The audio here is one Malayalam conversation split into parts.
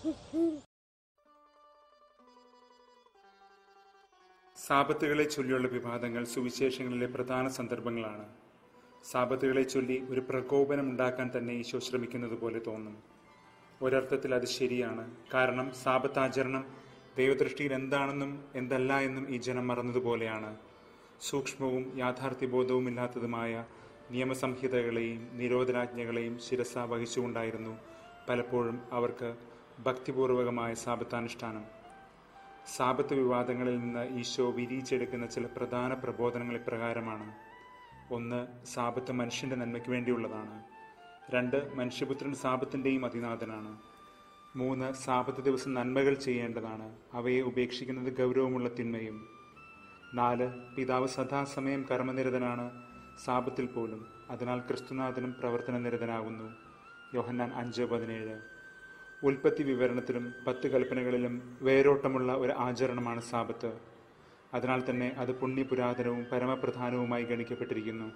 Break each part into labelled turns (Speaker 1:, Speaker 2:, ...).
Speaker 1: സാപത്തുകളെ ചൊല്ലിയുള്ള വിവാദങ്ങൾ സുവിശേഷങ്ങളിലെ പ്രധാന സന്ദർഭങ്ങളാണ് സാപത്തുകളെ ചൊല്ലി ഒരു പ്രകോപനം ഉണ്ടാക്കാൻ തന്നെ ഈശോ ശ്രമിക്കുന്നത് പോലെ തോന്നും ഒരർത്ഥത്തിൽ അത് ശരിയാണ് കാരണം സാപത്താചരണം ദൈവദൃഷ്ടിയിൽ എന്താണെന്നും എന്തല്ല എന്നും ഈ ജനം മറന്നതുപോലെയാണ് സൂക്ഷ്മവും യാഥാർത്ഥ്യബോധവും ഇല്ലാത്തതുമായ നിയമസംഹിതകളെയും നിരോധനാജ്ഞകളെയും ശിരസ വഹിച്ചുകൊണ്ടായിരുന്നു പലപ്പോഴും അവർക്ക് ഭക്തിപൂർവകമായ സാപത്താനുഷ്ഠാനം സാപത്ത് വിവാദങ്ങളിൽ നിന്ന് ഈശോ വിരിയിച്ചെടുക്കുന്ന ചില പ്രധാന പ്രബോധനങ്ങൾ ഇപ്രകാരമാണ് ഒന്ന് സാപത്ത് മനുഷ്യന്റെ നന്മയ്ക്ക് വേണ്ടിയുള്ളതാണ് രണ്ട് മനുഷ്യപുത്രൻ സാപത്തിൻ്റെയും അതിനാഥനാണ് മൂന്ന് സാപത്ത് ദിവസം നന്മകൾ ചെയ്യേണ്ടതാണ് അവയെ ഉപേക്ഷിക്കുന്നത് ഗൗരവമുള്ള തിന്മയും നാല് പിതാവ് സദാസമയം കർമ്മനിരതനാണ് സാപത്തിൽ പോലും അതിനാൽ ക്രിസ്തുനാഥനും പ്രവർത്തന നിരതനാകുന്നു യോഹന്നാൻ അഞ്ച് പതിനേഴ് ഉൽപ്പത്തി വിവരണത്തിലും പത്ത് കൽപ്പനകളിലും വേരോട്ടമുള്ള ഒരു ആചരണമാണ് സാപത്ത് അതിനാൽ തന്നെ അത് പുണ്യപുരാതനവും പരമപ്രധാനവുമായി ഗണിക്കപ്പെട്ടിരിക്കുന്നു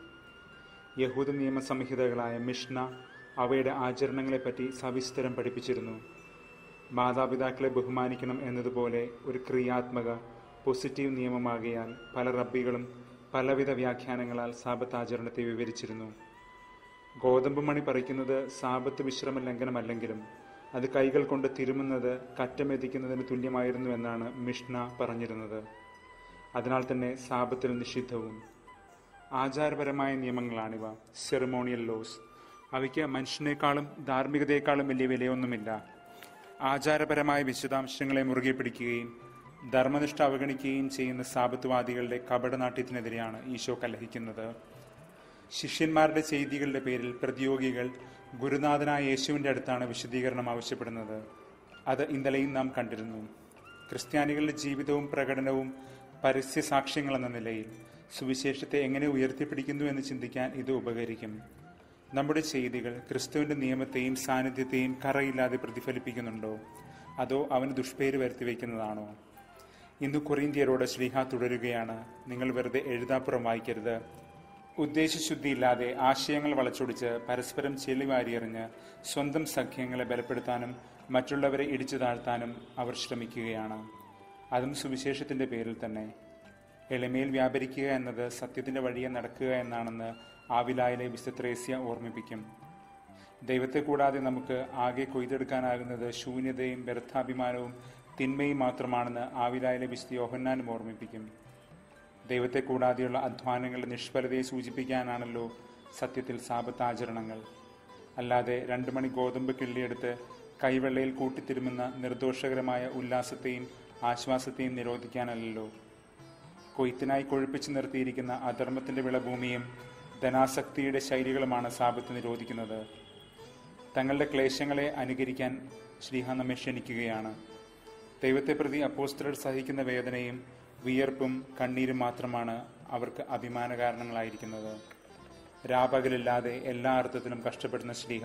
Speaker 1: യഹൂദ നിയമസംഹിതകളായ മിഷ്ന അവയുടെ ആചരണങ്ങളെപ്പറ്റി സവിസ്തരം പഠിപ്പിച്ചിരുന്നു മാതാപിതാക്കളെ ബഹുമാനിക്കണം എന്നതുപോലെ ഒരു ക്രിയാത്മക പോസിറ്റീവ് നിയമമാകിയാൽ പല റബ്ബികളും പലവിധ വ്യാഖ്യാനങ്ങളാൽ സാപത്ത് ആചരണത്തെ വിവരിച്ചിരുന്നു ഗോതമ്പ് മണി പറിക്കുന്നത് സാപത്ത് വിശ്രമ ലംഘനമല്ലെങ്കിലും അത് കൈകൾ കൊണ്ട് തിരുമുന്നത് കറ്റമെതിക്കുന്നതിന് തുല്യമായിരുന്നു എന്നാണ് മിഷ്ന പറഞ്ഞിരുന്നത് അതിനാൽ തന്നെ സാപത്തിൽ നിഷിദ്ധവും ആചാരപരമായ നിയമങ്ങളാണിവ സെറമോണിയൽ ലോസ് അവയ്ക്ക് മനുഷ്യനേക്കാളും ധാർമ്മികതയെക്കാളും വലിയ വിലയൊന്നുമില്ല ആചാരപരമായ വിശദാംശങ്ങളെ മുറുകെ പിടിക്കുകയും ധർമ്മനിഷ്ഠ അവഗണിക്കുകയും ചെയ്യുന്ന സാപത്തുവാദികളുടെ കപടനാട്യത്തിനെതിരെയാണ് ഈശോ കലഹിക്കുന്നത് ശിഷ്യന്മാരുടെ ചെയ്തികളുടെ പേരിൽ പ്രതിയോഗികൾ ഗുരുനാഥനായ യേശുവിൻ്റെ അടുത്താണ് വിശദീകരണം ആവശ്യപ്പെടുന്നത് അത് ഇന്നലെയും നാം കണ്ടിരുന്നു ക്രിസ്ത്യാനികളുടെ ജീവിതവും പ്രകടനവും പരസ്യ സാക്ഷ്യങ്ങൾ എന്ന നിലയിൽ സുവിശേഷത്തെ എങ്ങനെ ഉയർത്തിപ്പിടിക്കുന്നു എന്ന് ചിന്തിക്കാൻ ഇത് ഉപകരിക്കും നമ്മുടെ ചെയ്തികൾ ക്രിസ്തുവിന്റെ നിയമത്തെയും സാന്നിധ്യത്തെയും കറയില്ലാതെ പ്രതിഫലിപ്പിക്കുന്നുണ്ടോ അതോ അവന് ദുഷ്പേര് വരുത്തി വയ്ക്കുന്നതാണോ ഇന്ന് കൊറിന്ത്യരോട് ശ്രീഹ തുടരുകയാണ് നിങ്ങൾ വെറുതെ എഴുതാപ്പുറം വായിക്കരുത് ഉദ്ദേശശുദ്ധിയില്ലാതെ ആശയങ്ങൾ വളച്ചൊടിച്ച് പരസ്പരം ചെളിവാരിയെറിഞ്ഞ് സ്വന്തം സഖ്യങ്ങളെ ബലപ്പെടുത്താനും മറ്റുള്ളവരെ ഇടിച്ചു താഴ്ത്താനും അവർ ശ്രമിക്കുകയാണ് അതും സുവിശേഷത്തിന്റെ പേരിൽ തന്നെ എളിമയിൽ വ്യാപരിക്കുക എന്നത് സത്യത്തിന്റെ വഴിയെ നടക്കുക എന്നാണെന്ന് ആവിലായിലെ വിസ്തത്രേസ്യ ഓർമ്മിപ്പിക്കും ദൈവത്തെ കൂടാതെ നമുക്ക് ആകെ കൊയ്തെടുക്കാനാകുന്നത് ശൂന്യതയും വ്യർത്ഥാഭിമാനവും തിന്മയും മാത്രമാണെന്ന് ആവിലായിലെ വിശുദ്ധ യോഹന്നാനും ഓർമ്മിപ്പിക്കും ദൈവത്തെ കൂടാതെയുള്ള അധ്വാനങ്ങളുടെ നിഷ്ഫലതയെ സൂചിപ്പിക്കാനാണല്ലോ സത്യത്തിൽ സാപത്താചരണങ്ങൾ അല്ലാതെ രണ്ടു മണി ഗോതമ്പ് കിള്ളിയെടുത്ത് കൈവെള്ളയിൽ കൂട്ടിത്തിരുമുന്ന നിർദോഷകരമായ ഉല്ലാസത്തെയും ആശ്വാസത്തെയും നിരോധിക്കാനല്ലല്ലോ കൊയ്ത്തിനായി കൊഴുപ്പിച്ചു നിർത്തിയിരിക്കുന്ന അധർമ്മത്തിന്റെ വിളഭൂമിയും ധനാസക്തിയുടെ ശൈലികളുമാണ് സാപത്ത് നിരോധിക്കുന്നത് തങ്ങളുടെ ക്ലേശങ്ങളെ അനുകരിക്കാൻ ശ്രീഹ നമ്മെ ക്ഷണിക്കുകയാണ് ദൈവത്തെ പ്രതി അപ്പോസ്റ്റലർ സഹിക്കുന്ന വേദനയും വിയർപ്പും കണ്ണീരും മാത്രമാണ് അവർക്ക് അഭിമാന കാരണങ്ങളായിരിക്കുന്നത് രാപകലില്ലാതെ എല്ലാ അർത്ഥത്തിലും കഷ്ടപ്പെടുന്ന ശ്രീഹ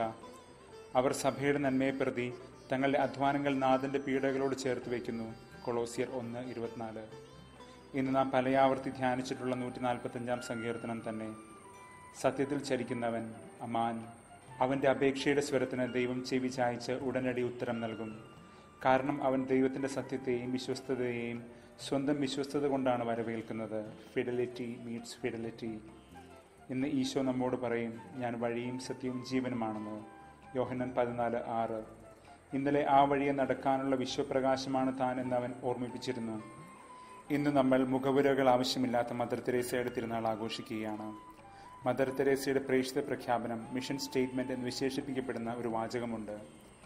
Speaker 1: അവർ സഭയുടെ നന്മയെ പ്രതി തങ്ങളുടെ അധ്വാനങ്ങൾ നാഥന്റെ പീഡകളോട് ചേർത്ത് വയ്ക്കുന്നു കൊളോസിയർ ഒന്ന് ഇരുപത്തിനാല് ഇന്ന് നാം പലയാവർത്തി ധ്യാനിച്ചിട്ടുള്ള നൂറ്റി നാൽപ്പത്തഞ്ചാം സങ്കീർത്തനം തന്നെ സത്യത്തിൽ ചരിക്കുന്നവൻ അമാൻ അവന്റെ അപേക്ഷയുടെ സ്വരത്തിന് ദൈവം ചെവി ചായച്ച് ഉടനടി ഉത്തരം നൽകും കാരണം അവൻ ദൈവത്തിന്റെ സത്യത്തെയും വിശ്വസ്തതയെയും സ്വന്തം വിശ്വസ്തത കൊണ്ടാണ് വരവേൽക്കുന്നത് ഫിഡലിറ്റി മീറ്റ്സ് ഫിഡലിറ്റി ഇന്ന് ഈശോ നമ്മോട് പറയും ഞാൻ വഴിയും സത്യവും ജീവനുമാണെന്ന് യോഹന്നൻ പതിനാല് ആറ് ഇന്നലെ ആ വഴിയെ നടക്കാനുള്ള വിശ്വപ്രകാശമാണ് താൻ എന്ന് അവൻ ഓർമ്മിപ്പിച്ചിരുന്നു ഇന്ന് നമ്മൾ മുഖവുരകൾ ആവശ്യമില്ലാത്ത മദർ തെരേസയുടെ തിരുനാൾ ആഘോഷിക്കുകയാണ് മദർ തെരേസയുടെ പ്രേക്ഷിത പ്രഖ്യാപനം മിഷൻ സ്റ്റേറ്റ്മെന്റ് എന്ന് വിശേഷിപ്പിക്കപ്പെടുന്ന ഒരു വാചകമുണ്ട്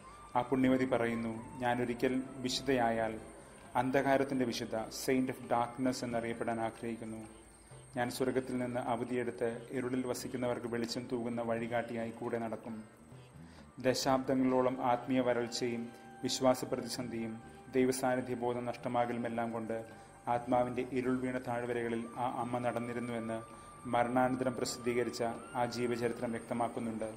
Speaker 1: ആ പുണ്യവതി പറയുന്നു ഞാനൊരിക്കൽ വിശുദ്ധയായാൽ അന്ധകാരത്തിന്റെ വിശുദ്ധ സെയിന്റ് ഓഫ് ഡാർക്ക്നെസ് എന്നറിയപ്പെടാൻ ആഗ്രഹിക്കുന്നു ഞാൻ സ്വർഗത്തിൽ നിന്ന് അവധിയെടുത്ത് ഇരുളിൽ വസിക്കുന്നവർക്ക് വെളിച്ചം തൂകുന്ന വഴികാട്ടിയായി കൂടെ നടക്കും ദശാബ്ദങ്ങളോളം ആത്മീയ വരൾച്ചയും വിശ്വാസ പ്രതിസന്ധിയും ദൈവസാന്നിധ്യ ബോധം നഷ്ടമാകലുമെല്ലാം കൊണ്ട് ആത്മാവിന്റെ ഇരുൾ വീണ താഴ്വരകളിൽ ആ അമ്മ നടന്നിരുന്നുവെന്ന് മരണാനന്തരം പ്രസിദ്ധീകരിച്ച ആ ജീവചരിത്രം വ്യക്തമാക്കുന്നുണ്ട്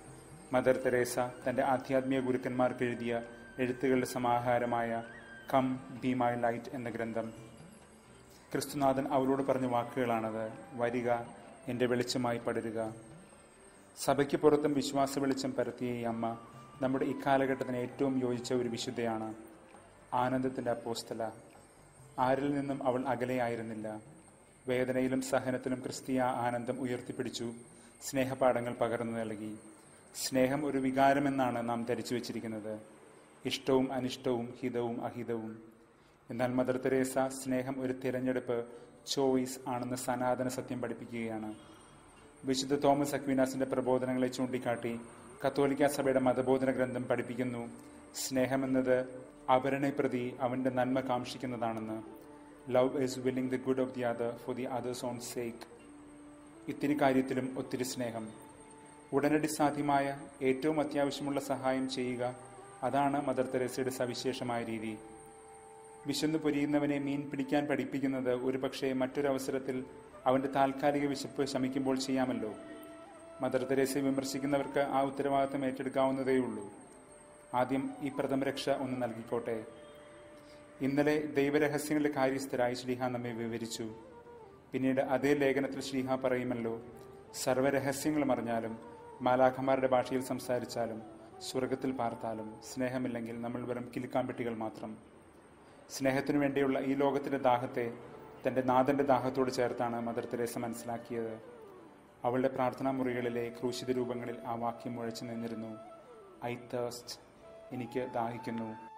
Speaker 1: മദർ തെരേസ തന്റെ ആധ്യാത്മിക ഗുരുക്കന്മാർക്ക് എഴുതിയ എഴുത്തുകളുടെ സമാഹാരമായ കം ബി മൈ ലൈറ്റ് എന്ന ഗ്രന്ഥം ക്രിസ്തുനാഥൻ അവരോട് പറഞ്ഞ വാക്കുകളാണത് വരിക എൻ്റെ വെളിച്ചമായി പടരുക സഭയ്ക്ക് പുറത്തും വിശ്വാസ വെളിച്ചം പരത്തിയ ഈ അമ്മ നമ്മുടെ ഇക്കാലഘട്ടത്തിന് ഏറ്റവും യോജിച്ച ഒരു വിശുദ്ധയാണ് ആനന്ദത്തിൻ്റെ അപ്പോസ്തല ആരിൽ നിന്നും അവൾ അകലെയായിരുന്നില്ല വേദനയിലും സഹനത്തിലും ക്രിസ്തീയ ആനന്ദം ഉയർത്തിപ്പിടിച്ചു സ്നേഹപാഠങ്ങൾ പകർന്നു നൽകി സ്നേഹം ഒരു വികാരമെന്നാണ് നാം ധരിച്ചു വച്ചിരിക്കുന്നത് ഇഷ്ടവും അനിഷ്ടവും ഹിതവും അഹിതവും എന്നാൽ മദർ തെരേസ സ്നേഹം ഒരു തിരഞ്ഞെടുപ്പ് ചോയ്സ് ആണെന്ന് സനാതന സത്യം പഠിപ്പിക്കുകയാണ് വിശുദ്ധ തോമസ് അക്വിനാസിന്റെ പ്രബോധനങ്ങളെ ചൂണ്ടിക്കാട്ടി കത്തോലിക്ക സഭയുടെ മതബോധന ഗ്രന്ഥം പഠിപ്പിക്കുന്നു സ്നേഹമെന്നത് അവരനെ പ്രതി അവന്റെ നന്മ കാക്ഷിക്കുന്നതാണെന്ന് love is willing the good of the other for the other's own sake ഇത്തിരി കാര്യത്തിലും ഒത്തിരി സ്നേഹം ഉടനടി സാധ്യമായ ഏറ്റവും അത്യാവശ്യമുള്ള സഹായം ചെയ്യുക അതാണ് മദർ തെരേസയുടെ സവിശേഷമായ രീതി വിശന്നു പൊരിയുന്നവനെ മീൻ പിടിക്കാൻ പഠിപ്പിക്കുന്നത് ഒരുപക്ഷെ മറ്റൊരവസരത്തിൽ അവന്റെ താൽക്കാലിക വിശപ്പ് ശമിക്കുമ്പോൾ ചെയ്യാമല്ലോ മദർ തെരേസയെ വിമർശിക്കുന്നവർക്ക് ആ ഉത്തരവാദിത്തം ഏറ്റെടുക്കാവുന്നതേയുള്ളൂ ആദ്യം ഈ പ്രഥമ രക്ഷ ഒന്ന് നൽകിക്കോട്ടെ ഇന്നലെ ദൈവരഹസ്യങ്ങളുടെ കാര്യസ്ഥരായി ശ്രീഹ നമ്മെ വിവരിച്ചു പിന്നീട് അതേ ലേഖനത്തിൽ ശ്രീഹ പറയുമല്ലോ സർവ്വരഹസ്യങ്ങളും അറിഞ്ഞാലും മാലാഖമാരുടെ ഭാഷയിൽ സംസാരിച്ചാലും സ്വർഗത്തിൽ പാർത്താലും സ്നേഹമില്ലെങ്കിൽ നമ്മൾ വെറും കിലുക്കാമ്പെട്ടികൾ മാത്രം സ്നേഹത്തിനു വേണ്ടിയുള്ള ഈ ലോകത്തിന്റെ ദാഹത്തെ തന്റെ നാഥന്റെ ദാഹത്തോട് ചേർത്താണ് മദർ തെരേസ മനസ്സിലാക്കിയത് അവളുടെ പ്രാർത്ഥനാ മുറികളിലെ ക്രൂശിത രൂപങ്ങളിൽ ആ വാക്യം മുഴച്ചു നിന്നിരുന്നു ഐ തേസ്റ്റ് എനിക്ക് ദാഹിക്കുന്നു